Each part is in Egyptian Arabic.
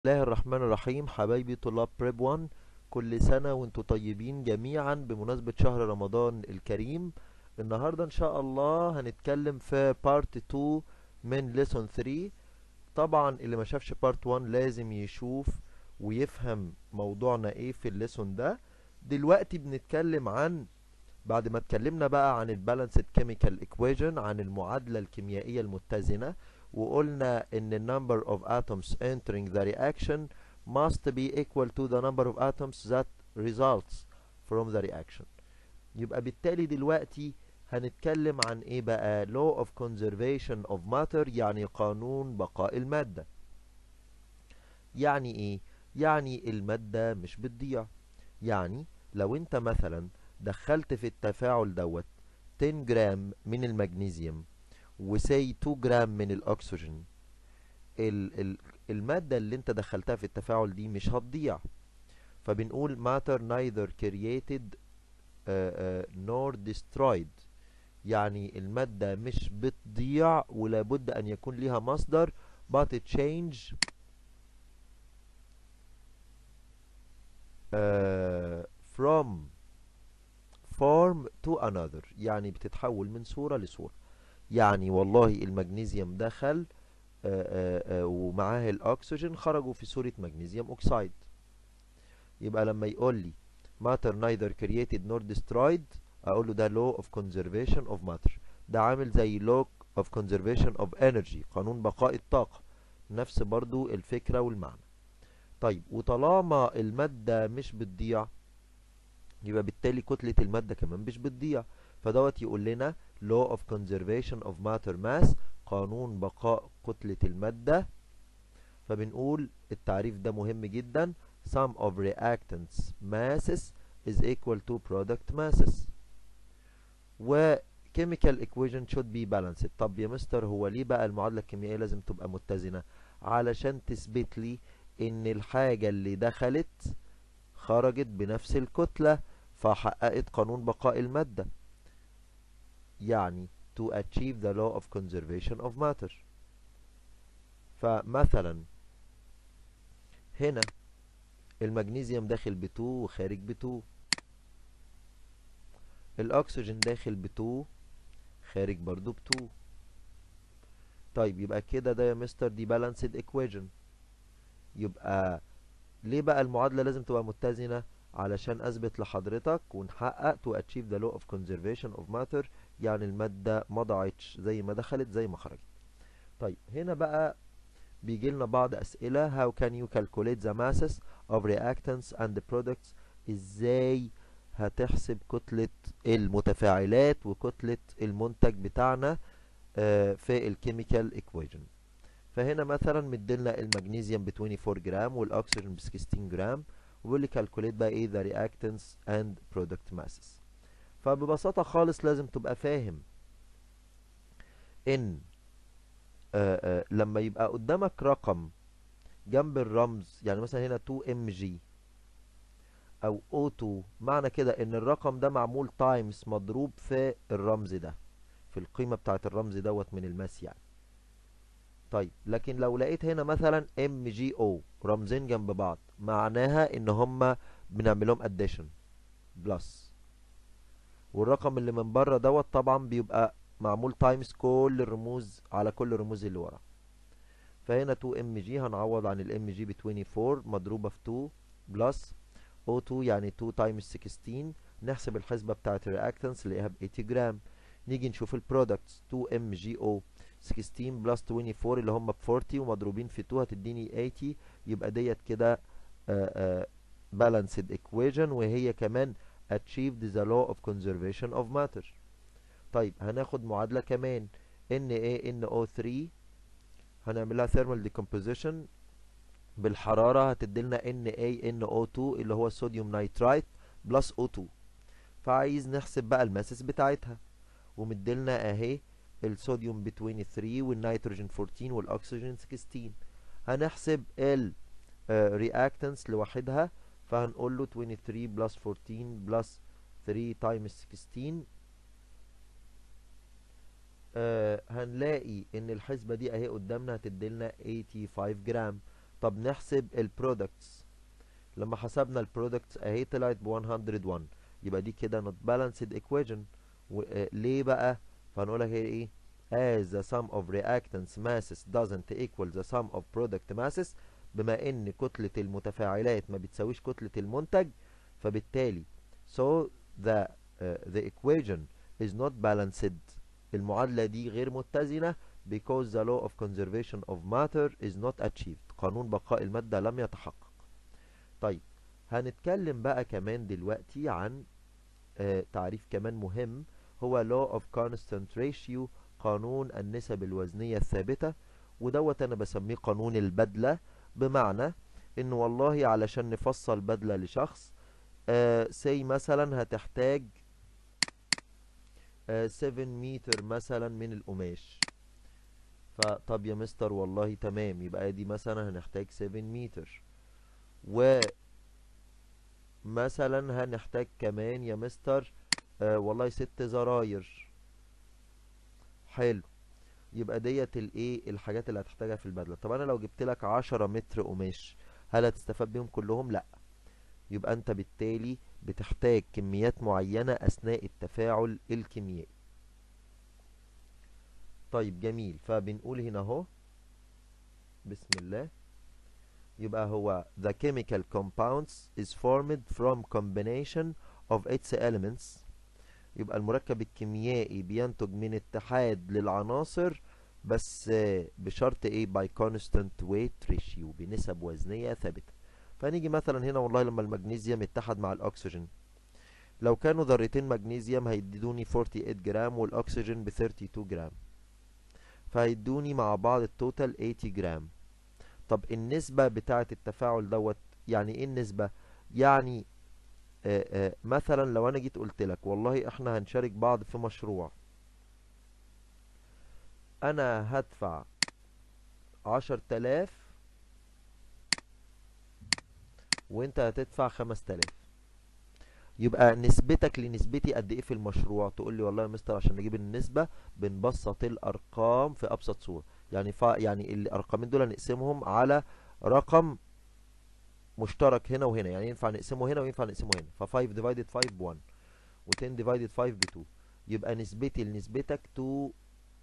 الله الرحمن الرحيم حبايبي طلاب بريب 1 كل سنة وانتم طيبين جميعا بمناسبة شهر رمضان الكريم النهاردة ان شاء الله هنتكلم في بارت 2 من ليسون 3 طبعا اللي ما شافش بارت 1 لازم يشوف ويفهم موضوعنا ايه في الليسون ده دلوقتي بنتكلم عن بعد ما اتكلمنا بقى عن البالانسد كيميكال ايكويشن عن المعادلة الكيميائية المتزنة وقلنا ان ال number of atoms entering the reaction must be equal to the number of atoms that results from the reaction يبقى بالتالي دلوقتي هنتكلم عن ايه بقى law of conservation of matter يعني قانون بقاء المادة يعني ايه يعني المادة مش بتضيع يعني لو انت مثلا دخلت في التفاعل دوت 10 جرام من المغنيسيوم وسي 2 جرام من الاكسجين ال ال المادة اللي انت دخلتها في التفاعل دي مش هتضيع فبنقول matter neither created uh, uh, nor destroyed يعني المادة مش بتضيع ولابد ان يكون ليها مصدر but change uh, from form to another يعني بتتحول من صورة لصورة يعني والله المغنيسيوم دخل آآ آآ ومعاه الاكسجين خرجوا في صورة مغنيسيوم اوكسايد يبقى لما يقول لي matter neither created nor destroyed اقول له ده law of conservation of matter ده عامل زي law of conservation of energy قانون بقاء الطاقة نفس برضو الفكرة والمعنى طيب وطالما المادة مش بتضيع يبقى بالتالي كتلة المادة كمان مش بتضيع فدوت يقول لنا law of conservation of matter mass قانون بقاء كتلة المادة فبنقول التعريف ده مهم جدا sum of reactants masses is equal to product masses و chemical equation should be balanced طب يا مستر هو ليه بقى المعادلة الكيميائية لازم تبقى متزنة علشان تثبت لي ان الحاجة اللي دخلت خرجت بنفس الكتلة فحققت قانون بقاء المادة يعني to achieve the law of conservation of matter فمثلا هنا المغنيسيوم داخل ب 2 وخارج ب 2 الاكسجين داخل ب 2 خارج برضو ب 2 طيب يبقى كده ده يا مستر دي balanced equation يبقى ليه بقى المعادلة لازم تبقى متزنة علشان اثبت لحضرتك ونحقق to achieve the law of conservation of matter يعني المادة ما ضاعتش زي ما دخلت زي ما خرجت طيب هنا بقى بيجي لنا بعض اسئلة how can you calculate the masses of reactants and the products ازاي هتحسب كتلة المتفاعلات وكتلة المنتج بتاعنا في الكيميكال equation فهنا مثلا مديلنا المغنيسيوم ب 24 جرام والاكسجين ب 16 جرام وبيقول لي كالكوليت بقى ايه the reactants and product masses فببساطة خالص لازم تبقى فاهم ان آآ آآ لما يبقى قدامك رقم جنب الرمز يعني مثلا هنا 2mg او O2 معنى كده ان الرقم ده معمول تايمز مضروب في الرمز ده في القيمة بتاعت الرمز دوت من الماس يعني طيب لكن لو لقيت هنا مثلا MgO رمزين جنب بعض معناها ان هما بنعملهم addition بلس والرقم اللي من بره دوت طبعا بيبقى معمول تايمز كل الرموز على كل الرموز اللي ورا فهنا 2mg هنعوض عن الام جي ب 24 مضروبه في 2 بلس O2 يعني 2 تايمز 16 نحسب الحسبه بتاعه الرياكتنس نلاقيها ب 80 جرام نيجي نشوف البرودكتس 2mgO 16 بلس 24 اللي هم ب 40 ومضروبين في 2 هتديني 80 يبقى ديت كده balanced equation وهي كمان achieved the law of conservation of matter طيب هناخد معادلة كمان NaNO3 هنعملها thermal decomposition بالحرارة هتديلنا NaNO2 اللي هو الصوديوم نايترايت بلس O2 فعايز نحسب بقى الماسس بتاعتها ومديلنا اهي الصوديوم ب 23 والنيتروجين 14 والاكسجين 16 هنحسب ال reactants لوحدها فهنقول له 23 بلس 14 بلس 3 تايمز 16 آه هنلاقي ان الحسبة دي اهي قدامنا هتديلنا 85 جرام طب نحسب البرودكتس لما حسبنا البرودكتس اهي طلعت ب 101 يبقى دي كده not balanced equation ليه بقى فهنقولها هي ايه as the sum of reactants masses doesn't equal the sum of product masses بما ان كتلة المتفاعلات ما بتساويش كتلة المنتج فبالتالي so the uh, the equation is not balanced المعادلة دي غير متزنة because the law of conservation of matter is not achieved قانون بقاء المادة لم يتحقق طيب هنتكلم بقى كمان دلوقتي عن آه تعريف كمان مهم هو law of constant ratio قانون النسب الوزنية الثابتة ودوت انا بسميه قانون البدلة بمعنى ان والله علشان نفصل بدلة لشخص آه سي مثلا هتحتاج آه 7 متر مثلا من القماش فطب يا مستر والله تمام يبقى دي مثلا هنحتاج 7 متر و مثلا هنحتاج كمان يا مستر آه والله ست زراير حلو يبقى ديت الايه الحاجات اللي هتحتاجها في البدله طب انا لو جبت لك 10 متر قماش هل هتستفاد بيهم كلهم لا يبقى انت بالتالي بتحتاج كميات معينه اثناء التفاعل الكيميائي طيب جميل فبنقول هنا اهو بسم الله يبقى هو the chemical compounds is formed from combination of its elements يبقى المركب الكيميائي بينتج من اتحاد للعناصر بس بشرط ايه by constant weight ratio بنسب وزنية ثابتة فنيجي مثلا هنا والله لما المغنيسيوم اتحد مع الاكسجين لو كانوا ذرتين مغنيسيوم هيدوني 48 جرام والاكسجين ب 32 جرام فهيدوني مع بعض التوتال 80 جرام طب النسبة بتاعة التفاعل دوت يعني ايه النسبة يعني آآ آآ مثلا لو انا جيت قلت لك والله احنا هنشارك بعض في مشروع انا هدفع عشر تلاف وانت هتدفع خمس تلاف يبقى نسبتك لنسبتي قد ايه في المشروع تقول لي والله يا مستر عشان نجيب النسبة بنبسط الارقام في ابسط صورة يعني فا يعني الارقامين دول نقسمهم على رقم مشترك هنا وهنا يعني ينفع نقسمه هنا وينفع نقسمه هنا ف 5 ديفايدد 5 ب 1 و10 ديفايدد 5 ب 2 يبقى نسبتي لنسبتك 2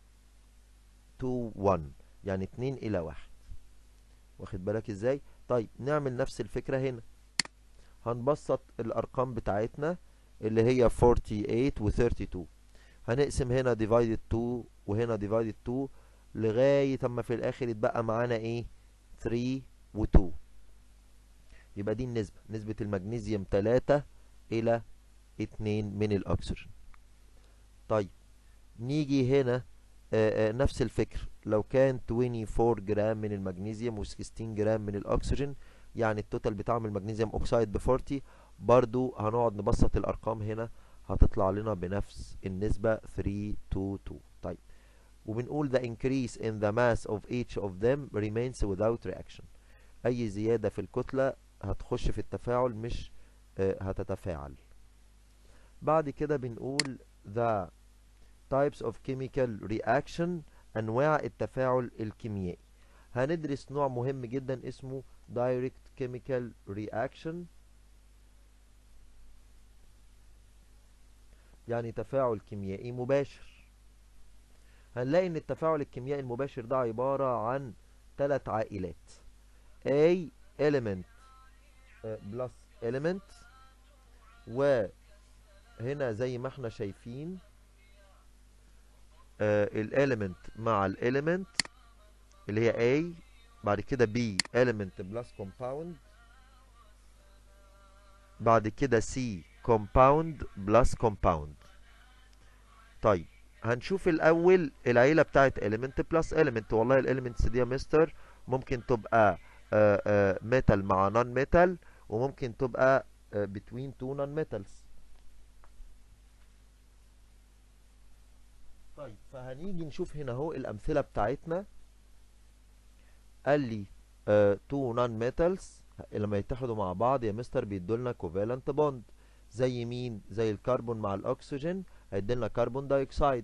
2 1 يعني 2 الى 1 واخد بالك ازاي طيب نعمل نفس الفكرة هنا هنبسط الارقام بتاعتنا اللي هي 48 و 32 هنقسم هنا ديفايدد 2 وهنا ديفايدد 2 لغاية اما في الاخر يتبقى معانا ايه 3 و 2 يبقى دي النسبة نسبة المغنيسيوم 3 إلى 2 من الأكسجين طيب نيجي هنا آآ آآ نفس الفكر لو كان 24 جرام من المغنيسيوم و16 جرام من الأكسجين يعني التوتال بتاعهم المغنيسيوم أوكسايد ب 40 برضو هنقعد نبسط الأرقام هنا هتطلع لنا بنفس النسبة 3 to 2 طيب وبنقول the increase in the mass of each of them remains without reaction أي زيادة في الكتلة هتخش في التفاعل مش هتتفاعل بعد كده بنقول the types of chemical reaction أنواع التفاعل الكيميائي هندرس نوع مهم جدا اسمه direct chemical reaction يعني تفاعل كيميائي مباشر هنلاقي ان التفاعل الكيميائي المباشر ده عبارة عن ثلاث عائلات A element بلس element وهنا زي ما احنا شايفين الاليمنت مع الاليمنت اللي هي A بعد كده B element بلس compound بعد كده C compound بلس compound طيب هنشوف الاول العيله بتاعت element بلس element والله الاليمنتس دي يا مستر ممكن تبقى ميتال مع نون ميتال وممكن تبقى between two non metals طيب فهنيجي نشوف هنا اهو الامثله بتاعتنا قال لي two non metals لما يتحدوا مع بعض يا مستر بيدولنا covalent bond زي مين زي الكربون مع الاكسجين هيديلنا كربون دايوكسيد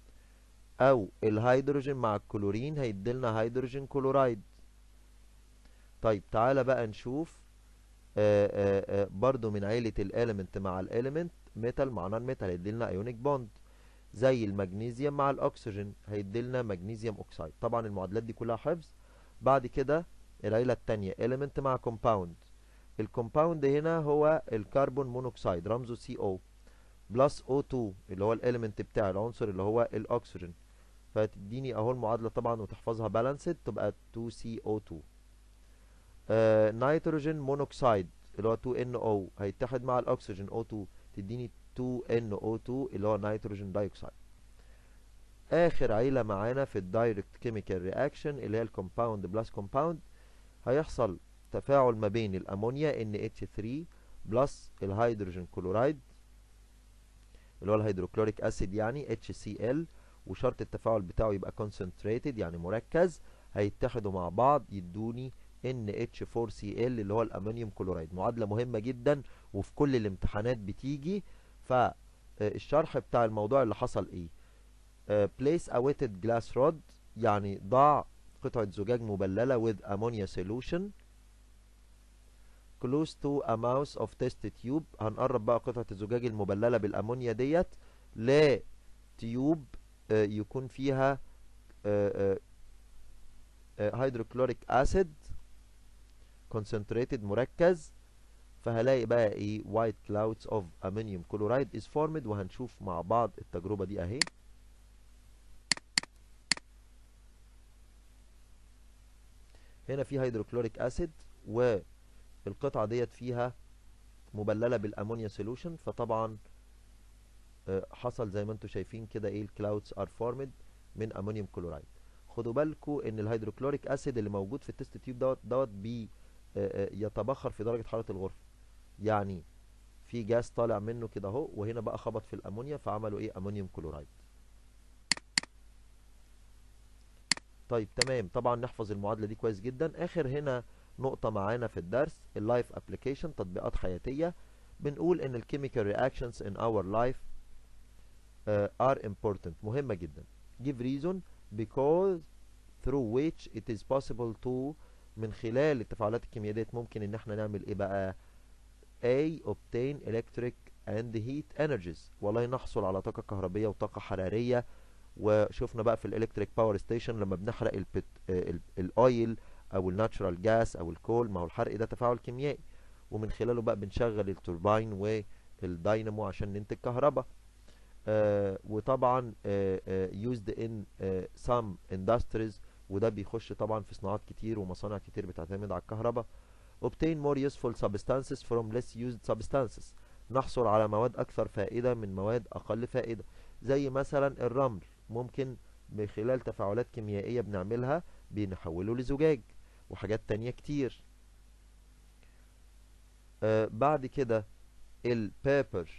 او الهيدروجين مع الكلورين هيديلنا هيدروجين كلورايد طيب تعالى بقى نشوف آه، آه، آه، برضو من عيلة الاليمنت مع الاليمنت ميتال مع نون ميتال هيديلنا ايونيك بوند زي المغنيسيوم مع الاكسجين هيديلنا مغنيسيوم اوكسايد طبعا المعادلات دي كلها حفظ بعد كده العيلة التانية element مع compound الكومباوند هنا هو الكربون مونوكسيد رمزه CO بلس O2 اللي هو الاليمنت بتاع العنصر اللي هو الاكسجين فتديني اهو المعادلة طبعا وتحفظها بالانسد تبقى 2CO2 آه نيتروجين مونوكسيد اللي هو 2NO هيتحد مع الاكسجين O2 تديني 2NO2 اللي هو نيتروجين دايوكسيد اخر عيلة معانا في الدايركت كيميكال رياكشن اللي هي الكومباوند بلس كومباوند هيحصل تفاعل ما بين الامونيا NH3 بلس الهيدروجين كلورايد اللي هو الهيدروكلوريك اسيد يعني HCl وشرط التفاعل بتاعه يبقى concentrated يعني مركز هيتحدوا مع بعض يدوني NH4Cl اللي هو الامونيوم كلورايد معادلة مهمة جدا وفي كل الامتحانات بتيجي فالشرح بتاع الموضوع اللي حصل ايه uh, place a wetted glass rod يعني ضع قطعة زجاج مبللة with ammonia solution close to a mouth of test tube هنقرب بقى قطعة الزجاج المبللة بالأمونيا ديت لتيوب uh, يكون فيها هيدروكلوريك اسيد concentrated مركز فهلاقي بقى ايه white clouds of ammonium chloride is formed وهنشوف مع بعض التجربة دي اهي هنا في هيدروكلوريك اسيد والقطعة ديت فيها مبللة بالامونيا سولوشن فطبعا آه، حصل زي ما انتم شايفين كده ايه الكلاودز ار فورمد من امونيوم كلورايد خدوا بالكم ان الهيدروكلوريك اسيد اللي موجود في التست تيوب دوت دوت بي آه، آه، يتبخر في درجة حرارة الغرفة يعني في جاز طالع منه كده اهو وهنا بقى خبط في الامونيا فعملوا ايه امونيوم كلورايد طيب تمام طبعا نحفظ المعادلة دي كويس جدا اخر هنا نقطة معانا في الدرس اللايف ابليكيشن تطبيقات حياتية بنقول ان الكيميكال رياكشنز in our life uh, are important مهمة جدا give reason because through which it is possible to من خلال التفاعلات الكيميائية ديت ممكن ان احنا نعمل ايه بقى A obtain electric and heat energies والله نحصل على طاقة كهربية وطاقة حرارية وشفنا بقى في الالكتريك باور ستيشن لما بنحرق البت... ال- الاويل او الناتشرال جاس او الكول ما هو الحرق ده تفاعل كيميائي ومن خلاله بقى بنشغل التوربين والداينامو عشان ننتج كهرباء آه وطبعا آه آه used in آه some industries وده بيخش طبعا في صناعات كتير ومصانع كتير بتعتمد على الكهرباء obtain more useful substances from less used substances نحصل على مواد أكثر فائدة من مواد أقل فائدة زي مثلا الرمل ممكن من خلال تفاعلات كيميائية بنعملها بنحوله لزجاج وحاجات تانية كتير آه بعد كده البيبر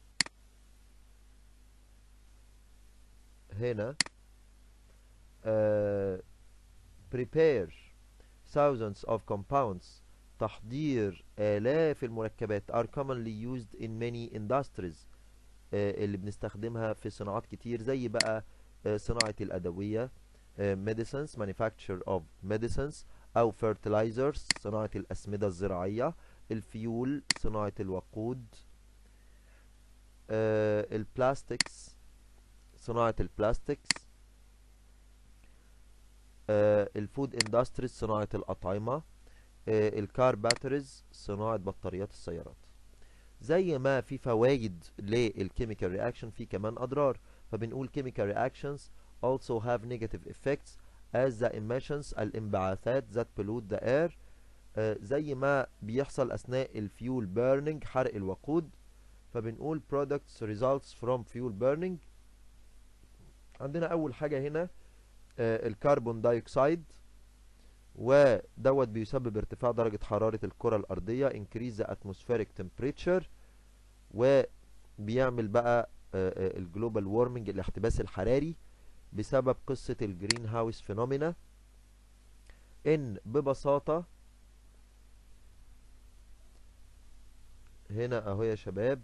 هنا آه prepare thousands of compounds تحضير آلاف المركبات are commonly used in many industries آه، اللي بنستخدمها في صناعات كتير زي بقى آه، صناعة الأدوية آه، medicines manufacture of medicines أو fertilizers صناعة الأسمدة الزراعية الفيول صناعة الوقود آه، البلاستكس صناعة البلاستكس آه، الفود اندستريز صناعة الأطعمة آه، الكار باتريز صناعة بطاريات السيارات زي ما في فوائد للكيميكال رياكشن في كمان أضرار فبنقول chemical reactions also have negative effects as the emissions الانبعاثات that pollute the air آه، زي ما بيحصل أثناء الفيول burning حرق الوقود فبنقول products results from fuel burning عندنا أول حاجة هنا آه، الكربون دايوكسيد ودوت بيسبب ارتفاع درجة حرارة الكرة الأرضية increase the atmospheric temperature وبيعمل بقى الجلوبال وورمنج الاحتباس الحراري بسبب قصة الجرين هاوس فينومينا ان ببساطة هنا اهو يا شباب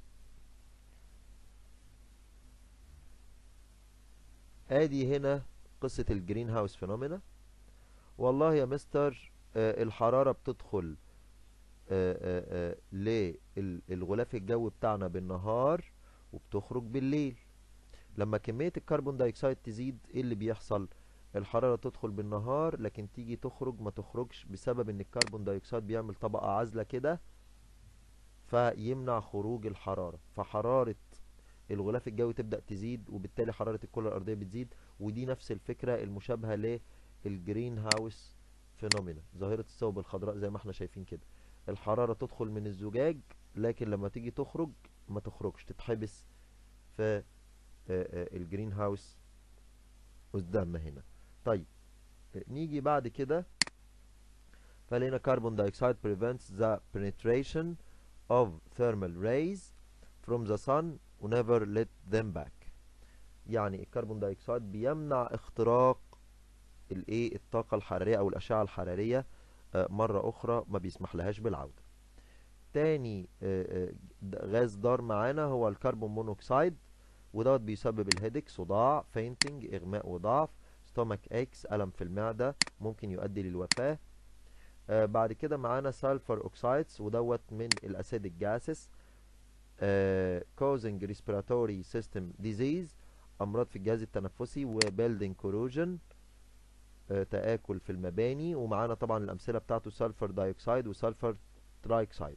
ادي هنا قصة الجرين هاوس فينومينا والله يا مستر آه، الحرارة بتدخل آه، آه، للغلاف الجوي بتاعنا بالنهار وبتخرج بالليل لما كمية الكربون دايوكسيد تزيد ايه اللي بيحصل الحرارة تدخل بالنهار لكن تيجي تخرج ما تخرجش بسبب ان الكربون دايوكسيد بيعمل طبقة عازلة كده فيمنع خروج الحرارة فحرارة الغلاف الجوي تبدأ تزيد وبالتالي حرارة الكرة الأرضية بتزيد ودي نفس الفكرة المشابهة للجرين هاوس فينومينا ظاهرة الثوب الخضراء زي ما احنا شايفين كده الحرارة تدخل من الزجاج لكن لما تيجي تخرج ما تخرجش تتحبس في الجرين هاوس قدامنا هنا طيب نيجي بعد كده فلقينا carbon dioxide prevents the penetration of thermal rays from the sun never let them back يعني الكربون دايوكسيد بيمنع اختراق الايه الطاقة الحرارية او الاشعة الحرارية مرة اخرى ما بيسمح لهاش بالعودة تاني غاز ضار معانا هو الكربون مونوكسيد ودوت بيسبب الهيدك صداع فينتنج اغماء وضعف ستومك اكس الم في المعدة ممكن يؤدي للوفاة آه بعد كده معانا سلفر اوكسايدز ودوت من الاسيدك جاسس آه causing respiratory system disease امراض في الجهاز التنفسي وبيلدينج كوروجن آه تآكل في المباني ومعانا طبعا الامثله بتاعته سلفر دايوكسيد وسلفر ترايكسايد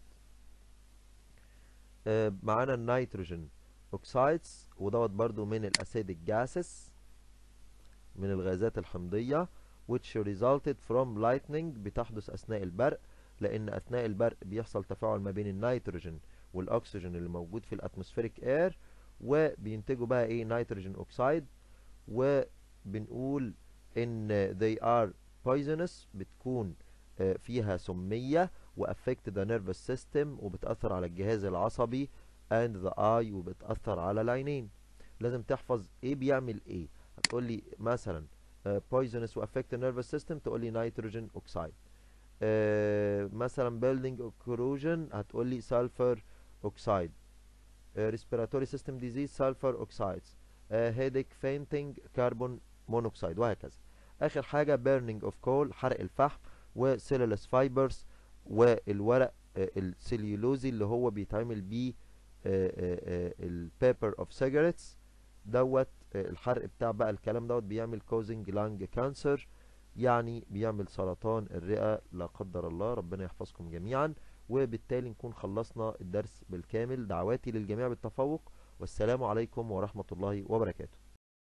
آه معانا النيتروجين اوكسايدز ودوت برضو من الاسيدك جاسس من الغازات الحمضية which resulted from lightning بتحدث أثناء البرق لأن أثناء البرق بيحصل تفاعل ما بين النيتروجين والأكسجين اللي موجود في الأتموسفيريك اير وبينتجوا بقى إيه نيتروجين أوكسايد وبنقول إن they are poisonous بتكون فيها سمية وأفكت the nervous system وبتأثر على الجهاز العصبي and the eye وبتأثر على العينين لازم تحفظ ايه بيعمل ايه هتقول لي مثلا uh, poisonous وافكت nervous system تقول لي نيتروجين اوكسايد uh, مثلا building corrosion هتقول لي sulfur oxide uh, respiratory system disease sulfur oxides uh, headache fainting carbon monoxide وهكذا اخر حاجة burning of coal حرق الفحم وcellulose fibers والورق uh, السليولوزي اللي هو بيتعمل بيه البيبر اوف سيجاريتس دوت الحرق بتاع بقى الكلام دوت بيعمل كوزنج لانج كانسر يعني بيعمل سرطان الرئة لا قدر الله ربنا يحفظكم جميعا وبالتالي نكون خلصنا الدرس بالكامل دعواتي للجميع بالتفوق والسلام عليكم ورحمة الله وبركاته